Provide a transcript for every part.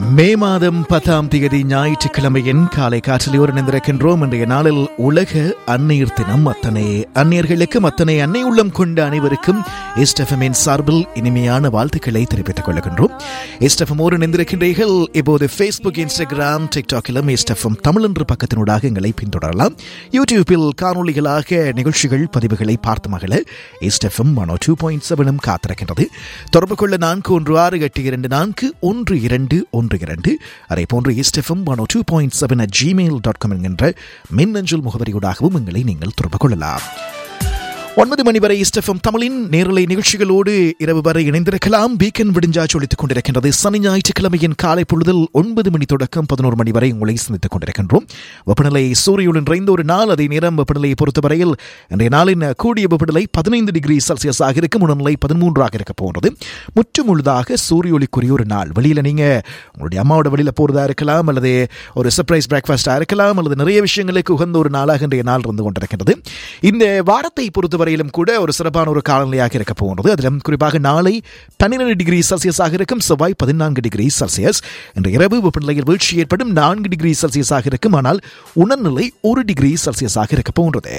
மே மாதம் பத்தாம் தேதி ஞாயிற்றுக்கிழமையின் காலை காற்றில் இணைந்திருக்கின்றோம் இன்றைய நாளில் உலக அந்நீர் தினம் அத்தனை அந்நியர்களுக்கும் அத்தனை அன்னை உள்ளம் கொண்ட அனைவருக்கும் எஸ்டெஃபமின் சார்பில் இனிமையான வாழ்த்துக்களை தெரிவித்துக் கொள்கின்றோம் எஸ்டெஃபமோடு இணைந்திருக்கின்றீர்கள் இப்போது ஃபேஸ்புக் இன்ஸ்டாகிராம் டிக்டாக்கிலும் எஸ்டெஃபம் தமிழ் என்ற பக்கத்தினூடாக எங்களை பின்தொடரலாம் யூடியூப்பில் காணொலிகளாக நிகழ்ச்சிகள் பதிவுகளை பார்த்து மகள எஸ்டெஃபம் மனோ டூ பாயிண்ட் செவனும் காத்திருக்கின்றது தொடர்பு கொள்ள நான்கு ஒன்று ஆறு எட்டு இரண்டு நான்கு ஒன்று இரண்டு ஒன்று இரண்டு அதே போன்று இஸ்டெஃபம் one two point seven at gmail dot com என்கின்ற மின்னஞ்சல் முகவரியூடாகவும் எங்களை நீங்கள் தொடர்பு கொள்ளலாம் ஒன்பது மணி வரை இஸ்டெஃபம் தமிழின் நேரலை நிகழ்ச்சிகளோடு இரவு வரை இணைந்திருக்கலாம் வீக்கெண்ட் விடிஞ்சாச்சு ஒழித்துக் கொண்டிருக்கின்றது சனி ஞாயிற்றுக்கிழமையின் காலை பொழுதில் ஒன்பது மணி தொடக்கம் பதினோரு மணி வரை உங்களை சந்தித்துக் கொண்டிருக்கின்றோம் வெப்பநிலை சூரியுடன் நிறைந்த ஒரு நாள் அதே நேரம் வெப்பநிலையை பொறுத்தவரையில் இன்றைய நாளின் கூடிய வெப்பநிலை பதினைந்து டிகிரி செல்சியஸ் ஆக இருக்கும் உணர்நிலை பதிமூன்றாக இருக்க போகிறது முற்று முழுதாக சூரியொலிக்குரிய ஒரு நாள் வெளியில் நீங்க உங்களுடைய அம்மாவோட வெளியில் போறதா இருக்கலாம் அல்லது ஒரு சர்ப்ரைஸ் பிரேக்ஃபாஸ்டா இருக்கலாம் அல்லது நிறைய விஷயங்களுக்கு உகந்த ஒரு நாளாக இன்றைய நாள் இருந்து கொண்டிருக்கின்றது இந்த வாரத்தை பொறுத்தவரையிலும் கூட ஒரு சிறப்பான ஒரு காலநிலையாக இருக்க போகிறது அதிலும் குறிப்பாக நாளை பன்னிரண்டு டிகிரி செல்சியஸ் ஆக இருக்கும் செவ்வாய் பதினான்கு டிகிரி செல்சியஸ் இன்று இரவு வெப்பநிலையில் வீழ்ச்சி ஏற்படும் நான்கு டிகிரி செல்சியஸ் ஆக இருக்கும் ஆனால் உணர்நிலை ஒரு டிகிரி செல்சியஸ் ஆக இருக்க போகிறது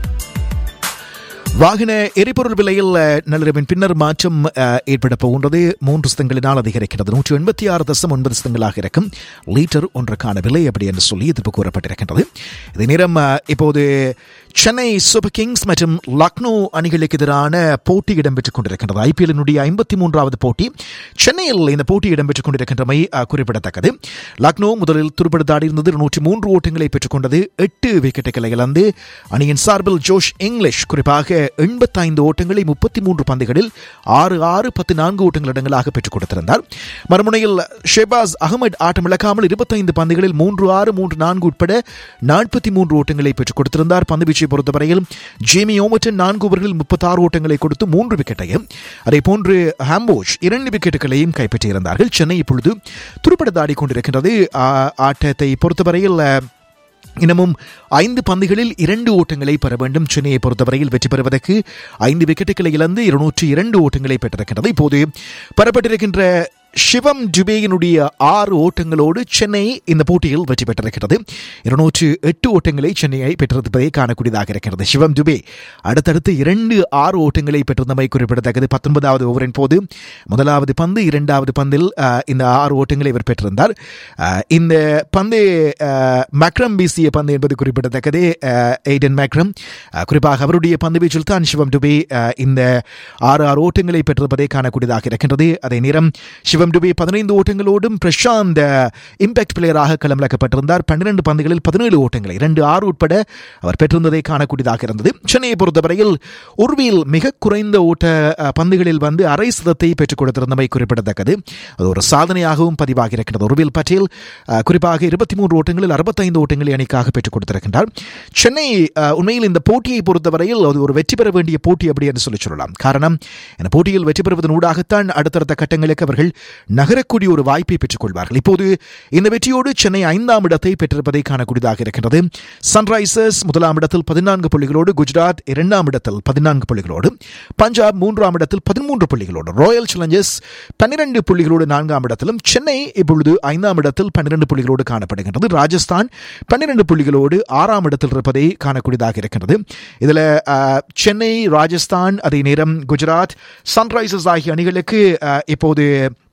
வாகன எரிபொருள் விலையில் நள்ளிரவின் பின்னர் மாற்றம் ஏற்பட போகின்றது மூன்று சதங்களினால் அதிகரிக்கிறது நூற்றி எண்பத்தி ஆறு தசம் ஒன்பது சதங்களாக இருக்கும் லீட்டர் ஒன்றுக்கான விலை அப்படி என்று சொல்லி எதிர்ப்பு கூறப்பட்டிருக்கின்றது இதே நேரம் இப்போது சென்னை சூப்பர் கிங்ஸ் மற்றும் லக்னோ அணிகளுக்கு எதிரான போட்டி இடம்பெற்றுக் கொண்டிருக்கின்றது ஐபிஎல்லினுடைய ஐம்பத்தி மூன்றாவது போட்டி சென்னையில் இந்த போட்டி இடம்பெற்றுக் கொண்டிருக்கின்றமை குறிப்பிடத்தக்கது லக்னோ முதலில் துருப்படுத்தாடி இருந்தது நூற்றி மூன்று ஓட்டங்களை பெற்றுக்கொண்டது எட்டு விக்கெட்டுகளை இழந்து அணியின் சார்பில் ஜோஷ் இங்கிலீஷ் குறிப்பாக எண்பத்தைந்து ஓட்டங்களை முப்பத்தி மூன்று பந்துகளில் ஆறு ஆறு பத்து நான்கு ஓட்டங்கள் இடங்களாக பெற்றுக் கொடுத்திருந்தார் மறுமுனையில் ஷெபாஸ் அகமது ஆட்டமிழக்காமல் இருபத்தைந்து பந்துகளில் மூன்று ஆறு மூன்று நான்கு உட்பட நாற்பத்தி மூன்று ஓட்டங்களை பெற்றுக் கொடுத்திருந்தார் பந்து வீச்சை பொறுத்தவரையில் ஜேமி ஓமட்டன் நான்கு ஓவர்களில் முப்பத்தாறு ஓட்டங்களை கொடுத்து மூன்று விக்கெட்டையும் அதே போன்று ஹாம்போஷ் இரண்டு விக்கெட்டுகளையும் கைப்பற்றியிருந்தார்கள் சென்னை இப்பொழுது துருப்படத்தாடி கொண்டிருக்கின்றது ஆட்டத்தை பொறுத்தவரையில் இன்னமும் ஐந்து பந்துகளில் இரண்டு ஓட்டங்களை பெற வேண்டும் சென்னையை பொறுத்தவரையில் வெற்றி பெறுவதற்கு ஐந்து விக்கெட்டுகளை இழந்து இருநூற்றி இரண்டு ஓட்டங்களை பெற்றிருக்கின்றது இப்போது பெறப்பட்டிருக்கின்ற சிவம் டுபேயினுடைய ஆறு ஓட்டங்களோடு சென்னை இந்த போட்டியில் வெற்றி பெற்றிருக்கிறது இருநூற்று எட்டு ஓட்டங்களை சென்னையை பெற்றிருப்பதை காணக்கூடியதாக இருக்கிறது சிவம் டுபே அடுத்தடுத்து இரண்டு ஆறு ஓட்டங்களை பெற்றிருந்தமை குறிப்பிடத்தக்கது பத்தொன்பதாவது ஓவரின் போது முதலாவது பந்து இரண்டாவது பந்தில் இந்த ஆறு ஓட்டங்களை இவர் பெற்றிருந்தார் இந்த பந்து மேக்ரம் வீசிய பந்து என்பது குறிப்பிடத்தக்கது எய்டன் மேக்ரம் குறிப்பாக அவருடைய பந்து வீச்சில் தான் சிவம் டுபே இந்த ஆறு ஆறு ஓட்டங்களை பெற்றிருப்பதை காணக்கூடியதாக இருக்கின்றது அதே நேரம் சிவம் டுபே பதினைந்து ஓட்டங்களோடும் பிரசாந்த் இம்பாக்ட் பிளேயராக களமிழக்கப்பட்டிருந்தார் பன்னிரண்டு பந்துகளில் பதினேழு ஓட்டங்களை இரண்டு ஆறு உட்பட அவர் பெற்றிருந்ததை காணக்கூடியதாக இருந்தது சென்னையை பொறுத்தவரையில் உருவியில் மிக குறைந்த ஓட்ட பந்துகளில் வந்து அரை சதத்தை பெற்றுக் கொடுத்திருந்தமை குறிப்பிடத்தக்கது அது ஒரு சாதனையாகவும் பதிவாகி இருக்கிறது உருவில் பட்டேல் குறிப்பாக இருபத்தி மூன்று ஓட்டங்களில் அறுபத்தைந்து ஓட்டங்களை அணிக்காக பெற்றுக் கொடுத்திருக்கின்றார் சென்னை உண்மையில் இந்த போட்டியை பொறுத்தவரையில் அது ஒரு வெற்றி பெற வேண்டிய போட்டி அப்படி என்று சொல்லி சொல்லலாம் காரணம் இந்த போட்டியில் வெற்றி பெறுவதன் ஊடாகத்தான் அடுத்தடுத்த கட்டங்களுக்கு அவர்கள் நகரக்கூடிய ஒரு வாய்ப்பை பெற்றுக் கொள்வார்கள் இப்போது இந்த வெற்றியோடு சென்னை ஐந்தாம் இடத்தை பெற்றிருப்பதை காணக்கூடியதாக இருக்கின்றது சன்ரைசர்ஸ் முதலாம் இடத்தில் பதினான்கு புள்ளிகளோடு குஜராத் இரண்டாம் இடத்தில் பதினான்கு புள்ளிகளோடு பஞ்சாப் மூன்றாம் இடத்தில் பதிமூன்று புள்ளிகளோடு ராயல் சேலஞ்சர்ஸ் பன்னிரண்டு புள்ளிகளோடு நான்காம் இடத்திலும் சென்னை இப்பொழுது ஐந்தாம் இடத்தில் பன்னிரண்டு புள்ளிகளோடு காணப்படுகின்றது ராஜஸ்தான் பன்னிரண்டு புள்ளிகளோடு ஆறாம் இடத்தில் இருப்பதை காணக்கூடியதாக இருக்கின்றது இதில் சென்னை ராஜஸ்தான் அதே நேரம் குஜராத் சன்ரைசர்ஸ் ஆகிய அணிகளுக்கு இப்போது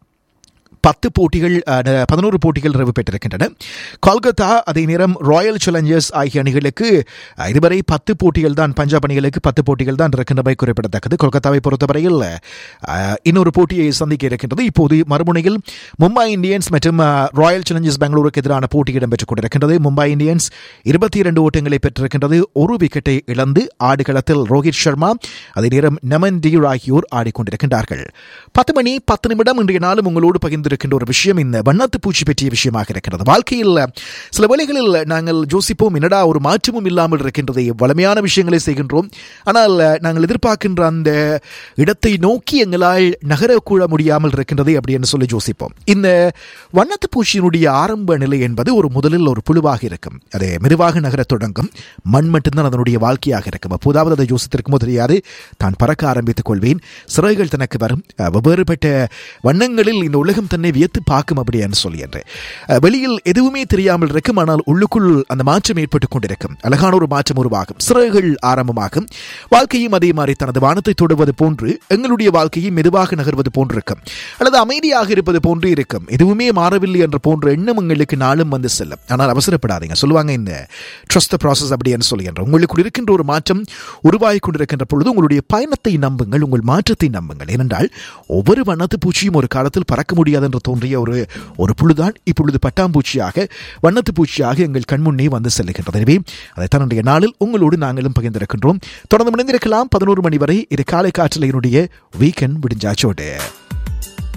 பத்து போட்டிகள் பதினோரு போட்டிகள் நிறைவு பெற்றிருக்கின்றன கொல்கத்தா அதே நேரம் ராயல் சேலஞ்சர்ஸ் ஆகிய அணிகளுக்கு இதுவரை பத்து போட்டிகள் தான் பஞ்சாப் அணிகளுக்கு பத்து போட்டிகள் தான் இருக்கின்றவை குறிப்பிடத்தக்கது கொல்கத்தாவை பொறுத்தவரையில் இன்னொரு போட்டியை சந்திக்க இருக்கின்றது இப்போது மறுமுனையில் மும்பை இந்தியன்ஸ் மற்றும் ராயல் சேலஞ்சர்ஸ் பெங்களூருக்கு எதிரான போட்டி இடம்பெற்றுக் கொண்டிருக்கின்றது மும்பை இந்தியன்ஸ் இருபத்தி இரண்டு ஓட்டங்களை பெற்றிருக்கின்றது ஒரு விக்கெட்டை இழந்து ஆடுகளத்தில் ரோஹித் சர்மா அதே நேரம் நமன் டியூர் ஆகியோர் ஆடிக்கொண்டிருக்கின்றார்கள் பத்து மணி பத்து நிமிடம் இன்றைய நாளும் உங்களோடு பகிர்ந்து இருக்கின்ற ஒரு விஷயம் இந்த வண்ணத்து பூச்சி பற்றிய விஷயமாக இருக்கிறது வாழ்க்கையில் சில வேளைகளில் நாங்கள் யோசிப்போம் என்னடா ஒரு மாற்றமும் இல்லாமல் இருக்கின்றது வளமையான விஷயங்களை செய்கின்றோம் ஆனால் நாங்கள் எதிர்பார்க்கின்ற அந்த இடத்தை நோக்கி எங்களால் நகரக்கூட முடியாமல் இருக்கின்றது அப்படின்னு சொல்லி யோசிப்போம் இந்த வண்ணத்து பூச்சியினுடைய ஆரம்ப நிலை என்பது ஒரு முதலில் ஒரு புழுவாக இருக்கும் அது மெதுவாக நகரத் தொடங்கும் மண் மட்டும்தான் அதனுடைய வாழ்க்கையாக இருக்கும் அப்போதாவது அதை யோசித்திருக்குமோ தெரியாது தான் பறக்க ஆரம்பித்துக் கொள்வேன் சிறைகள் தனக்கு வரும் வெவ்வேறுபட்ட வண்ணங்களில் இந்த உலகம் தன்னை தன்னை வியத்து பார்க்கும் அப்படின்னு சொல்லி என்று அஹ், வெளியில் எதுவுமே தெரியாமல் இருக்கும் ஆனால் உள்ளுக்குள் அந்த மாற்றம் ஏற்பட்டுக் கொண்டிருக்கும் அழகான ஒரு மாற்றம் உருவாகும் சிறகுகள் ஆரம்பமாகும் வாழ்க்கையும் அதே மாதிரி தனது வானத்தை தொடுவது போன்று எங்களுடைய வாழ்க்கையும் மெதுவாக நகர்வது போன்று இருக்கும் அல்லது அமைதியாக இருப்பது போன்று இருக்கும் எதுவுமே மாறவில்லை என்ற போன்ற எண்ணம் உங்களுக்கு நாளும் வந்து செல்லும் ஆனால் அவசரப்படாதீங்க சொல்லுவாங்க இந்த ட்ரஸ்ட் ப்ராசஸ் அப்படின்னு சொல்லுகின்ற உங்களுக்கு இருக்கின்ற ஒரு மாற்றம் உருவாகி கொண்டிருக்கின்ற பொழுது உங்களுடைய பயணத்தை நம்புங்கள் உங்கள் மாற்றத்தை நம்புங்கள் ஏனென்றால் ஒவ்வொரு வண்ணத்து பூச்சியும் ஒரு காலத்தில் பறக்க முடியாது என்று தோன்றிய ஒரு ஒரு புழுதான் இப்பொழுது பட்டாம்பூச்சியாக வண்ணத்து பூச்சியாக எங்கள் கண்முன்னே வந்து செல்லுகின்றது எனவே அதைத்தான் இன்றைய நாளில் உங்களோடு நாங்களும் பகிர்ந்திருக்கின்றோம் தொடர்ந்து இணைந்திருக்கலாம் பதினோரு மணி வரை இது காலை காற்றில் என்னுடைய வீக்கெண்ட் விடிஞ்சாச்சோடு